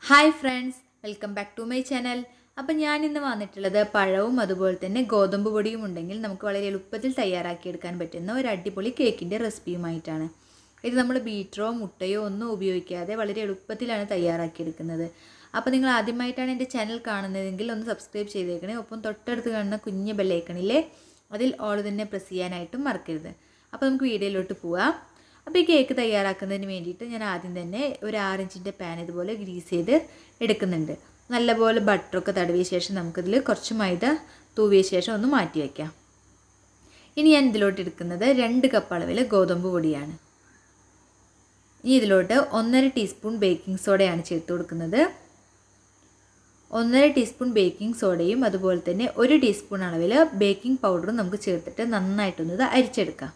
hi friends welcome back to my channel അപ്പം ഞാൻ ഇന്ന് വന്നിട്ടുള്ളത് പഴവും അതുപോലെ തന്നെ ഗോതമ്പ് പൊടിയും ഉണ്ടെങ്കിൽ നമുക്ക് വളരെ എളുപ്പത്തിൽ തയ്യാറാക്കിയെടുക്കാൻ പറ്റുന്ന ഒരു അടിപൊളി കേക്കിൻ്റെ റെസിപ്പിയുമായിട്ടാണ് ഇത് നമ്മൾ ബീറ്ററോ മുട്ടയോ ഒന്നും ഉപയോഗിക്കാതെ വളരെ എളുപ്പത്തിലാണ് തയ്യാറാക്കിയെടുക്കുന്നത് അപ്പോൾ നിങ്ങൾ ആദ്യമായിട്ടാണ് എൻ്റെ ചാനൽ കാണുന്നതെങ്കിൽ ഒന്ന് സബ്സ്ക്രൈബ് ചെയ്തേക്കണേ ഒപ്പം തൊട്ടടുത്ത് കാണുന്ന കുഞ്ഞ് ബെല്ലൈക്കണില്ലേ അതിൽ ഓൾ തന്നെ പ്രസ് ചെയ്യാനായിട്ടും മറക്കരുത് അപ്പോൾ നമുക്ക് വീഡിയോയിലോട്ട് പോവാം അപ്പോൾ ഈ കേക്ക് തയ്യാറാക്കുന്നതിന് വേണ്ടിയിട്ട് ഞാൻ ആദ്യം തന്നെ ഒരു ആറിഞ്ചിൻ്റെ പാൻ ഇതുപോലെ ഗ്രീസ് ചെയ്ത് എടുക്കുന്നുണ്ട് നല്ലപോലെ ബട്ടറൊക്കെ തടവിയ ശേഷം നമുക്കിതിൽ കുറച്ച് മൈദ തൂവിയ ശേഷം ഒന്ന് മാറ്റി വയ്ക്കാം ഇനി ഞാൻ ഇതിലോട്ട് എടുക്കുന്നത് രണ്ട് കപ്പ് അളവിൽ ഗോതമ്പ് പൊടിയാണ് ഇനി ഇതിലോട്ട് ഒന്നര ടീസ്പൂൺ ബേക്കിംഗ് സോഡയാണ് ചേർത്ത് കൊടുക്കുന്നത് ഒന്നര ടീസ്പൂൺ ബേക്കിംഗ് സോഡയും അതുപോലെ തന്നെ ഒരു ടീസ്പൂൺ അളവിൽ ബേക്കിംഗ് പൗഡറും നമുക്ക് ചേർത്തിട്ട് നന്നായിട്ടൊന്ന് ഇത് അരിച്ചെടുക്കാം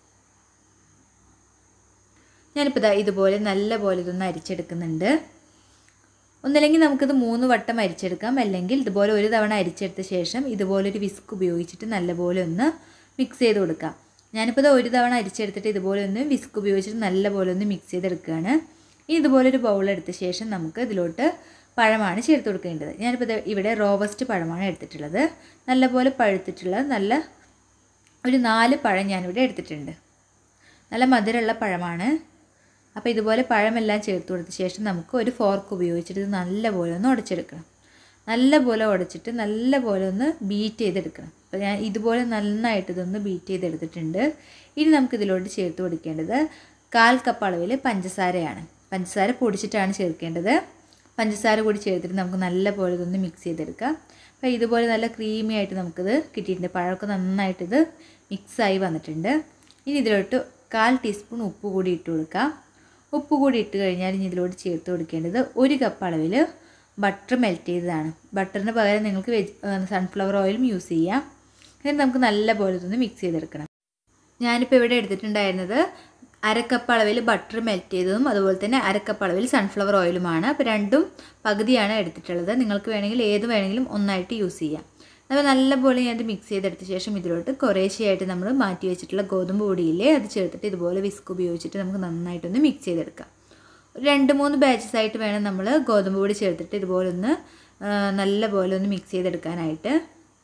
ഞാനിപ്പോൾ ഇതാ ഇതുപോലെ നല്ല പോലെ ഇതൊന്ന് അരിച്ചെടുക്കുന്നുണ്ട് ഒന്നല്ലെങ്കിൽ നമുക്കിത് മൂന്ന് വട്ടം അരിച്ചെടുക്കാം അല്ലെങ്കിൽ ഇതുപോലെ ഒരു തവണ അരിച്ചെടുത്ത ശേഷം ഇതുപോലൊരു വിസ്ക് ഉപയോഗിച്ചിട്ട് നല്ലപോലെ ഒന്ന് മിക്സ് ചെയ്ത് കൊടുക്കാം ഞാനിപ്പോൾ ഇത് ഒരു തവണ അരിച്ചെടുത്തിട്ട് ഇതുപോലെ ഒന്ന് വിസ്ക് ഉപയോഗിച്ചിട്ട് നല്ലപോലെ ഒന്ന് മിക്സ് ചെയ്തെടുക്കുകയാണ് ഇനി ഇതുപോലൊരു ബൗൾ എടുത്ത ശേഷം നമുക്ക് ഇതിലോട്ട് പഴമാണ് ചേർത്ത് കൊടുക്കേണ്ടത് ഞാനിപ്പോൾ ഇത് ഇവിടെ റോബസ്റ്റ് പഴമാണ് എടുത്തിട്ടുള്ളത് നല്ലപോലെ പഴുത്തിട്ടുള്ള നല്ല ഒരു നാല് പഴം ഞാനിവിടെ എടുത്തിട്ടുണ്ട് നല്ല മധുരമുള്ള പഴമാണ് അപ്പോൾ ഇതുപോലെ പഴമെല്ലാം ചേർത്ത് കൊടുത്ത ശേഷം നമുക്ക് ഒരു ഫോർക്ക് ഉപയോഗിച്ചിട്ട് ഇത് നല്ലപോലെ ഒന്ന് ഉടച്ചെടുക്കണം നല്ലപോലെ ഉടച്ചിട്ട് നല്ലപോലെ ഒന്ന് ബീറ്റ് ചെയ്തെടുക്കണം അപ്പോൾ ഞാൻ ഇതുപോലെ നന്നായിട്ട് ഇതൊന്ന് ബീറ്റ് ചെയ്തെടുത്തിട്ടുണ്ട് ഇനി നമുക്ക് ഇതിലോട്ട് ചേർത്ത് കൊടുക്കേണ്ടത് കാൽ കപ്പ് അളവിൽ പഞ്ചസാരയാണ് പഞ്ചസാര പൊടിച്ചിട്ടാണ് ചേർക്കേണ്ടത് പഞ്ചസാര കൂടി ചേർത്തിട്ട് നമുക്ക് നല്ലപോലെ ഇതൊന്ന് മിക്സ് ചെയ്തെടുക്കാം അപ്പോൾ ഇതുപോലെ നല്ല ക്രീമി ആയിട്ട് നമുക്കിത് കിട്ടിയിട്ടുണ്ട് പഴമൊക്കെ നന്നായിട്ട് ഇത് മിക്സായി വന്നിട്ടുണ്ട് ഇനി ഇതിലോട്ട് കാൽ ടീസ്പൂൺ ഉപ്പ് കൂടി ഇട്ട് കൊടുക്കാം ഉപ്പ് കൂടി ഇട്ട് കഴിഞ്ഞാൽ ഇനി ഇതിലോട്ട് ചേർത്ത് കൊടുക്കേണ്ടത് ഒരു കപ്പ് അളവിൽ ബട്ടർ മെൽറ്റ് ചെയ്തതാണ് ബട്ടറിന് പകരം നിങ്ങൾക്ക് വെജ് സൺഫ്ലവർ ഓയിലും യൂസ് ചെയ്യാം എന്നിട്ട് നമുക്ക് നല്ല പോലെ ഇതൊന്ന് മിക്സ് ചെയ്തെടുക്കണം ഞാനിപ്പോൾ ഇവിടെ എടുത്തിട്ടുണ്ടായിരുന്നത് അരക്കപ്പ് അളവിൽ ബട്ടർ മെൽറ്റ് ചെയ്തതും അതുപോലെ തന്നെ അരക്കപ്പ് അളവിൽ സൺഫ്ലവർ ഓയിലുമാണ് അപ്പോൾ രണ്ടും പകുതിയാണ് എടുത്തിട്ടുള്ളത് നിങ്ങൾക്ക് വേണമെങ്കിൽ ഏത് വേണമെങ്കിലും ഒന്നായിട്ട് യൂസ് ചെയ്യാം അപ്പോൾ നല്ലപോലെ ഞാനത് മിക്സ് ചെയ്തെടുത്ത ശേഷം ഇതിലോട്ട് കുറേശ്ശെയായിട്ട് നമ്മൾ മാറ്റി വെച്ചിട്ടുള്ള ഗോതമ്പ് പൊടിയില്ലേ അത് ചേർത്തിട്ട് ഇതുപോലെ വിസ്ക് ഉപയോഗിച്ചിട്ട് നമുക്ക് നന്നായിട്ടൊന്ന് മിക്സ് ചെയ്തെടുക്കാം രണ്ട് മൂന്ന് ബാച്ചസ് ആയിട്ട് വേണം നമ്മൾ ഗോതമ്പ് പൊടി ചേർത്തിട്ട് ഇതുപോലെ ഒന്ന് നല്ല പോലെ ഒന്ന് മിക്സ് ചെയ്തെടുക്കാനായിട്ട്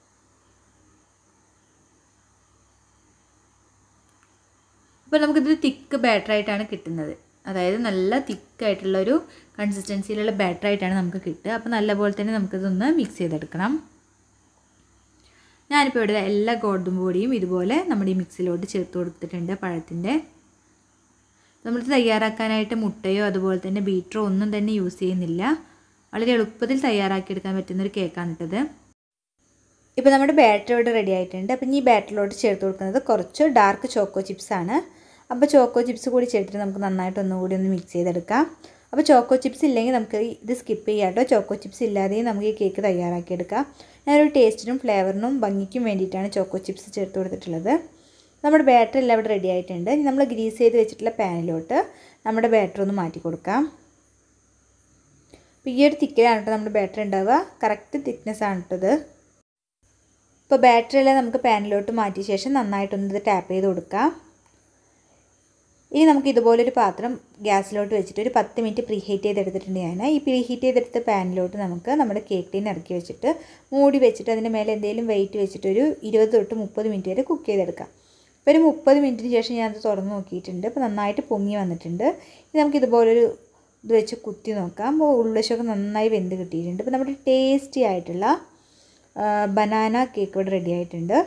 അപ്പോൾ നമുക്കിത് തിക്ക് ബാറ്ററായിട്ടാണ് കിട്ടുന്നത് അതായത് നല്ല തിക്കായിട്ടുള്ളൊരു കൺസിസ്റ്റൻസിയിലുള്ള ബാറ്ററായിട്ടാണ് നമുക്ക് കിട്ടുക അപ്പോൾ നല്ലപോലെ തന്നെ നമുക്കിതൊന്ന് മിക്സ് ചെയ്തെടുക്കണം ഞാനിപ്പോൾ ഇവിടെ എല്ലാ ഗോതമ്പ് പൊടിയും ഇതുപോലെ നമ്മുടെ ഈ മിക്സിലോട്ട് ചേർത്ത് കൊടുത്തിട്ടുണ്ട് പഴത്തിൻ്റെ നമ്മൾ തയ്യാറാക്കാനായിട്ട് മുട്ടയോ അതുപോലെ തന്നെ ബീറ്ററോ ഒന്നും തന്നെ യൂസ് ചെയ്യുന്നില്ല വളരെ എളുപ്പത്തിൽ തയ്യാറാക്കിയെടുക്കാൻ പറ്റുന്നൊരു കേക്കാണ് ഇട്ടത് ഇപ്പോൾ നമ്മുടെ ബാറ്റർ ഇവിടെ റെഡി ആയിട്ടുണ്ട് അപ്പം ഈ ബാറ്ററിലോട്ട് ചേർത്ത് കൊടുക്കുന്നത് കുറച്ച് ഡാർക്ക് ചോക്കോ ചിപ്സ് ആണ് അപ്പോൾ ചോക്കോ ചിപ്സ് കൂടി ചേർത്തിട്ട് നമുക്ക് നന്നായിട്ട് ഒന്നുകൂടി ഒന്ന് മിക്സ് ചെയ്തെടുക്കാം അപ്പോൾ ചോക്കോ ചിപ്സ് ഇല്ലെങ്കിൽ നമുക്ക് ഇത് സ്കിപ്പ് ചെയ്യാം കേട്ടോ ചോക്കോ ചിപ്സ് ഇല്ലാതെയും നമുക്ക് ഈ കേക്ക് തയ്യാറാക്കിയെടുക്കാം ഞാനൊരു ടേസ്റ്റിനും ഫ്ലേവറിനും ഭംഗിക്കും വേണ്ടിയിട്ടാണ് ചോക്കോ ചിപ്സ് ചേർത്ത് കൊടുത്തിട്ടുള്ളത് നമ്മുടെ ബാറ്റർ എല്ലാം ഇവിടെ റെഡി ആയിട്ടുണ്ട് ഇനി നമ്മൾ ഗ്രീസ് ചെയ്ത് വെച്ചിട്ടുള്ള പാനിലോട്ട് നമ്മുടെ ബാറ്റർ ഒന്ന് മാറ്റി കൊടുക്കാം അപ്പോൾ ഈ ഒരു തിക്കിലാണ് കേട്ടോ നമ്മുടെ ബാറ്റർ ഉണ്ടാവുക കറക്റ്റ് തിക്നെസ് ആണ് കേട്ടത് ഇപ്പോൾ ബാറ്ററി എല്ലാം നമുക്ക് പാനിലോട്ട് മാറ്റിയ ശേഷം നന്നായിട്ടൊന്ന് ഇത് ടാപ്പ് ചെയ്ത് കൊടുക്കാം ഇനി നമുക്ക് ഇതുപോലൊരു പാത്രം ഗ്യാസിലോട്ട് വെച്ചിട്ട് ഒരു പത്ത് മിനിറ്റ് പ്രീ ഹീറ്റ് ചെയ്തെടുത്തിട്ടുണ്ട് ഞാൻ ഈ പ്രീ ഹീറ്റ് ചെയ്തെടുത്ത പാനിലോട്ട് നമുക്ക് നമ്മുടെ കേക്ക് ടീൻ ഇറക്കി വെച്ചിട്ട് മൂടി വെച്ചിട്ട് അതിൻ്റെ മേലെ എന്തെങ്കിലും വെയിറ്റ് വെച്ചിട്ട് ഒരു ഇരുപത് തൊട്ട് മുപ്പത് മിനിറ്റ് വരെ കുക്ക് ചെയ്തെടുക്കാം ഇപ്പോൾ ഒരു മുപ്പത് മിനിറ്റിന് ശേഷം ഞാനത് തുറന്ന് നോക്കിയിട്ടുണ്ട് അപ്പോൾ നന്നായിട്ട് പൊങ്ങി വന്നിട്ടുണ്ട് ഇനി നമുക്ക് ഇതുപോലൊരു ഇത് വെച്ച് കുത്തി നോക്കാം അപ്പോൾ ഉള്ളിശൊക്കെ നന്നായി വെന്ത് കിട്ടിയിട്ടുണ്ട് ഇപ്പോൾ നമ്മുടെ ടേസ്റ്റി ആയിട്ടുള്ള ബനാന കേക്ക് ഇവിടെ റെഡി ആയിട്ടുണ്ട്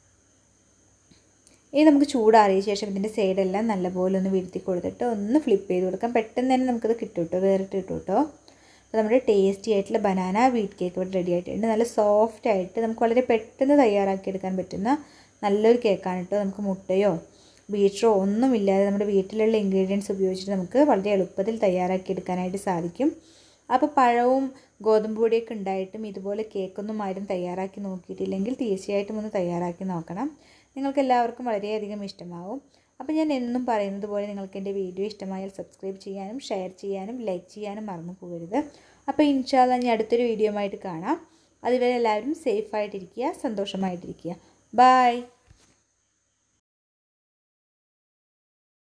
ഇനി നമുക്ക് ചൂടാറിയ ശേഷം ഇതിൻ്റെ സൈഡെല്ലാം നല്ലപോലെ ഒന്ന് വീഴ്ത്തി കൊടുത്തിട്ട് ഒന്ന് ഫ്ലിപ്പ് ചെയ്ത് കൊടുക്കാം പെട്ടെന്ന് തന്നെ നമുക്കത് കിട്ടും കേട്ടോ വേറിട്ട് കിട്ടും കേട്ടോ അപ്പോൾ നമ്മുടെ ടേസ്റ്റി ആയിട്ടുള്ള ബനാന വീറ്റ് കേക്ക് ഇവിടെ റെഡി ആയിട്ടുണ്ട് നല്ല സോഫ്റ്റ് ആയിട്ട് നമുക്ക് വളരെ പെട്ടെന്ന് തയ്യാറാക്കിയെടുക്കാൻ പറ്റുന്ന നല്ലൊരു കേക്കാണ് കേട്ടോ നമുക്ക് മുട്ടയോ ബീറ്ററോ ഒന്നുമില്ലാതെ നമ്മുടെ വീട്ടിലുള്ള ഇൻഗ്രീഡിയൻസ് ഉപയോഗിച്ചിട്ട് നമുക്ക് വളരെ എളുപ്പത്തിൽ തയ്യാറാക്കിയെടുക്കാനായിട്ട് സാധിക്കും അപ്പോൾ പഴവും ഗോതമ്പ് പൊടിയൊക്കെ ഉണ്ടായിട്ടും ഇതുപോലെ കേക്കൊന്നും ആരും തയ്യാറാക്കി നോക്കിയിട്ടില്ലെങ്കിൽ തീർച്ചയായിട്ടും ഒന്ന് തയ്യാറാക്കി നോക്കണം നിങ്ങൾക്ക് എല്ലാവർക്കും വളരെയധികം ഇഷ്ടമാവും അപ്പോൾ ഞാൻ എന്നും പറയുന്നത് പോലെ നിങ്ങൾക്ക് എൻ്റെ വീഡിയോ ഇഷ്ടമായാൽ സബ്സ്ക്രൈബ് ചെയ്യാനും ഷെയർ ചെയ്യാനും ലൈക്ക് ചെയ്യാനും മറന്നു പോകരുത് അപ്പോൾ ഇൻഷാല്ല ഞാൻ അടുത്തൊരു വീഡിയോ ആയിട്ട് കാണാം അതുവരെ എല്ലാവരും സേഫായിട്ടിരിക്കുക സന്തോഷമായിട്ടിരിക്കുക ബായ്